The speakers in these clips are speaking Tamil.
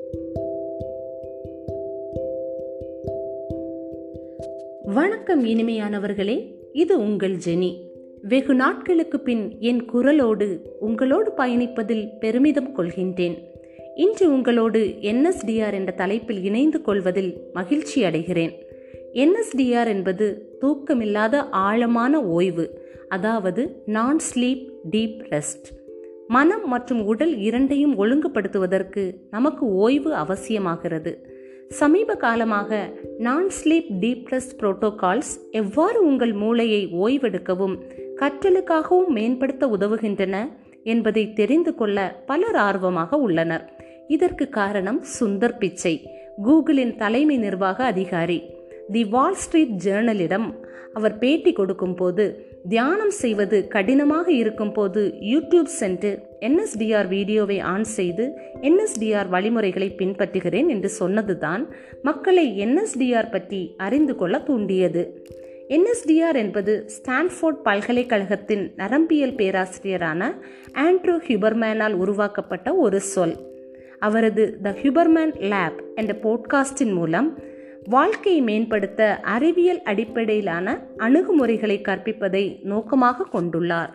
வணக்கம் இனிமையானவர்களே இது உங்கள் ஜெனி வெகு நாட்களுக்கு பின் என் குரலோடு உங்களோடு பயணிப்பதில் பெருமிதம் கொள்கின்றேன் இன்று உங்களோடு என்எஸ்டிஆர் என்ற தலைப்பில் இணைந்து கொள்வதில் மகிழ்ச்சி அடைகிறேன் என்எஸ்டிஆர் என்பது தூக்கமில்லாத ஆழமான ஓய்வு அதாவது நான் ஸ்லீப் டீப் ரெஸ்ட் மனம் மற்றும் உடல் இரண்டையும் ஒழுங்குபடுத்துவதற்கு நமக்கு ஓய்வு அவசியமாகிறது சமீப காலமாக நான் ஸ்லீப் டீப் ரெஸ்ட் புரோட்டோகால்ஸ் எவ்வாறு உங்கள் மூளையை ஓய்வெடுக்கவும் கற்றலுக்காகவும் மேம்படுத்த உதவுகின்றன என்பதை தெரிந்து கொள்ள பலர் ஆர்வமாக உள்ளனர் இதற்கு காரணம் சுந்தர் பிச்சை கூகுளின் தலைமை நிர்வாக அதிகாரி தி வால் ஸ்ட்ரீட் ஜேர்னலிடம் அவர் பேட்டி கொடுக்கும் போது தியானம் செய்வது கடினமாக இருக்கும் போது யூடியூப் சென்று என்எஸ்டிஆர் வீடியோவை ஆன் செய்து என்எஸ்டிஆர் வழிமுறைகளை பின்பற்றுகிறேன் என்று சொன்னதுதான் மக்களை என்எஸ்டிஆர் பற்றி அறிந்து கொள்ள தூண்டியது என்எஸ்டிஆர் என்பது ஸ்டான்ஃபோர்ட் பல்கலைக்கழகத்தின் நரம்பியல் பேராசிரியரான ஆண்ட்ரூ ஹியூபர்மேனால் உருவாக்கப்பட்ட ஒரு சொல் அவரது த ஹியூபர்மேன் லேப் என்ற போட்காஸ்டின் மூலம் வாழ்க்கையை மேம்படுத்த அறிவியல் அடிப்படையிலான அணுகுமுறைகளை கற்பிப்பதை நோக்கமாக கொண்டுள்ளார்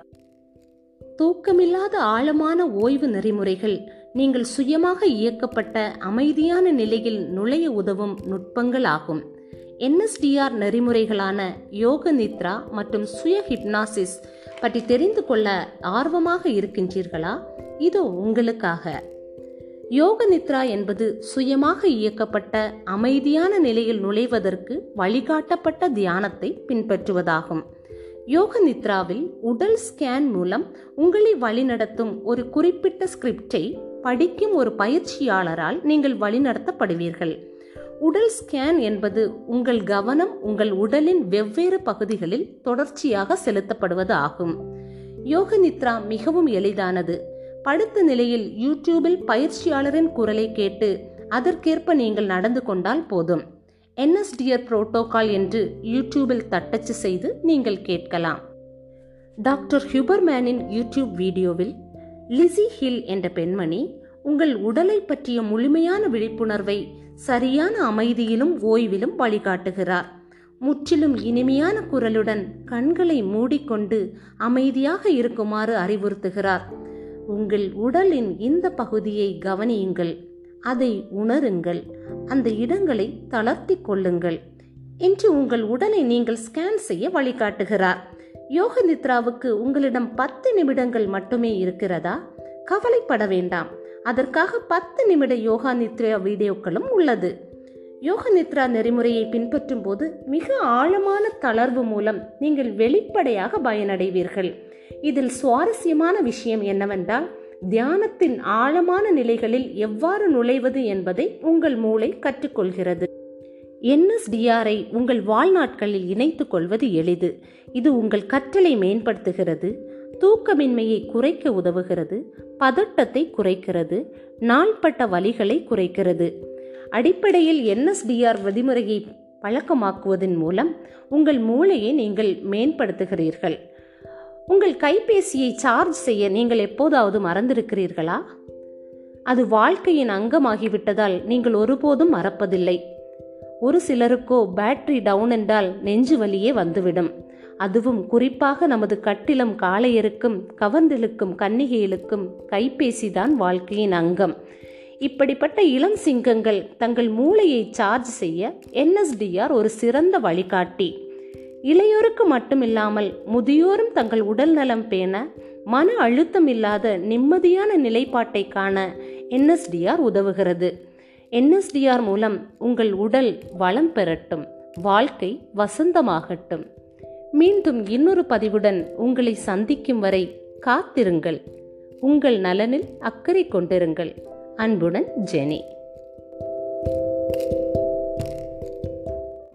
தூக்கமில்லாத ஆழமான ஓய்வு நெறிமுறைகள் நீங்கள் சுயமாக இயக்கப்பட்ட அமைதியான நிலையில் நுழைய உதவும் நுட்பங்கள் ஆகும் என்எஸ்டிஆர் நெறிமுறைகளான யோக நித்ரா மற்றும் சுய ஹிப்னாசிஸ் பற்றி தெரிந்து கொள்ள ஆர்வமாக இருக்கின்றீர்களா இதோ உங்களுக்காக யோக நித்ரா என்பது சுயமாக இயக்கப்பட்ட அமைதியான நிலையில் நுழைவதற்கு வழிகாட்டப்பட்ட தியானத்தை பின்பற்றுவதாகும் யோக நித்ராவில் உடல் ஸ்கேன் மூலம் உங்களை வழிநடத்தும் ஒரு குறிப்பிட்ட ஸ்கிரிப்டை படிக்கும் ஒரு பயிற்சியாளரால் நீங்கள் வழிநடத்தப்படுவீர்கள் உடல் ஸ்கேன் என்பது உங்கள் கவனம் உங்கள் உடலின் வெவ்வேறு பகுதிகளில் தொடர்ச்சியாக செலுத்தப்படுவது ஆகும் யோக நித்ரா மிகவும் எளிதானது படுத்த நிலையில் யூடியூபில் பயிற்சியாளரின் குரலை கேட்டு அதற்கேற்ப நீங்கள் நடந்து கொண்டால் போதும் என்எஸ்டிஆர் புரோட்டோகால் என்று யூடியூபில் தட்டச்சு செய்து நீங்கள் கேட்கலாம் டாக்டர் ஹியூபர்மேனின் யூடியூப் வீடியோவில் லிசி ஹில் என்ற பெண்மணி உங்கள் உடலை பற்றிய முழுமையான விழிப்புணர்வை சரியான அமைதியிலும் ஓய்விலும் வழிகாட்டுகிறார் முற்றிலும் இனிமையான குரலுடன் கண்களை மூடிக்கொண்டு அமைதியாக இருக்குமாறு அறிவுறுத்துகிறார் உங்கள் உடலின் இந்த பகுதியை கவனியுங்கள் அதை உணருங்கள் அந்த இடங்களை தளர்த்தி கொள்ளுங்கள் என்று உங்கள் உடலை நீங்கள் ஸ்கேன் செய்ய வழிகாட்டுகிறார் யோக நித்ராவுக்கு உங்களிடம் பத்து நிமிடங்கள் மட்டுமே இருக்கிறதா கவலைப்பட வேண்டாம் அதற்காக பத்து நிமிட யோகா நித்ரா வீடியோக்களும் உள்ளது யோக நித்ரா நெறிமுறையை பின்பற்றும் போது மிக ஆழமான தளர்வு மூலம் நீங்கள் வெளிப்படையாக பயனடைவீர்கள் இதில் சுவாரஸ்யமான விஷயம் என்னவென்றால் தியானத்தின் ஆழமான நிலைகளில் எவ்வாறு நுழைவது என்பதை உங்கள் மூளை கற்றுக்கொள்கிறது என்எஸ்டிஆரை உங்கள் வாழ்நாட்களில் இணைத்துக் கொள்வது எளிது இது உங்கள் கற்றலை மேம்படுத்துகிறது தூக்கமின்மையை குறைக்க உதவுகிறது பதட்டத்தை குறைக்கிறது நாள்பட்ட வலிகளை குறைக்கிறது அடிப்படையில் என்எஸ்டிஆர் விதிமுறையை பழக்கமாக்குவதன் மூலம் உங்கள் மூளையை நீங்கள் மேம்படுத்துகிறீர்கள் உங்கள் கைபேசியை சார்ஜ் செய்ய நீங்கள் எப்போதாவது மறந்திருக்கிறீர்களா அது வாழ்க்கையின் அங்கமாகிவிட்டதால் நீங்கள் ஒருபோதும் மறப்பதில்லை ஒரு சிலருக்கோ பேட்டரி டவுன் என்றால் நெஞ்சு வலியே வந்துவிடும் அதுவும் குறிப்பாக நமது கட்டிலம் காளையருக்கும் கவர்ந்தெழுக்கும் கன்னிகைகளுக்கும் கைபேசி தான் வாழ்க்கையின் அங்கம் இப்படிப்பட்ட இளம் சிங்கங்கள் தங்கள் மூளையை சார்ஜ் செய்ய என்எஸ்டிஆர் ஒரு சிறந்த வழிகாட்டி இளையோருக்கு மட்டுமில்லாமல் முதியோரும் தங்கள் உடல் நலம் பேண மன அழுத்தம் இல்லாத நிம்மதியான நிலைப்பாட்டை காண என்எஸ்டிஆர் உதவுகிறது என்எஸ்டிஆர் மூலம் உங்கள் உடல் வளம் பெறட்டும் வாழ்க்கை வசந்தமாகட்டும் மீண்டும் இன்னொரு பதிவுடன் உங்களை சந்திக்கும் வரை காத்திருங்கள் உங்கள் நலனில் அக்கறை கொண்டிருங்கள் அன்புடன் ஜெனி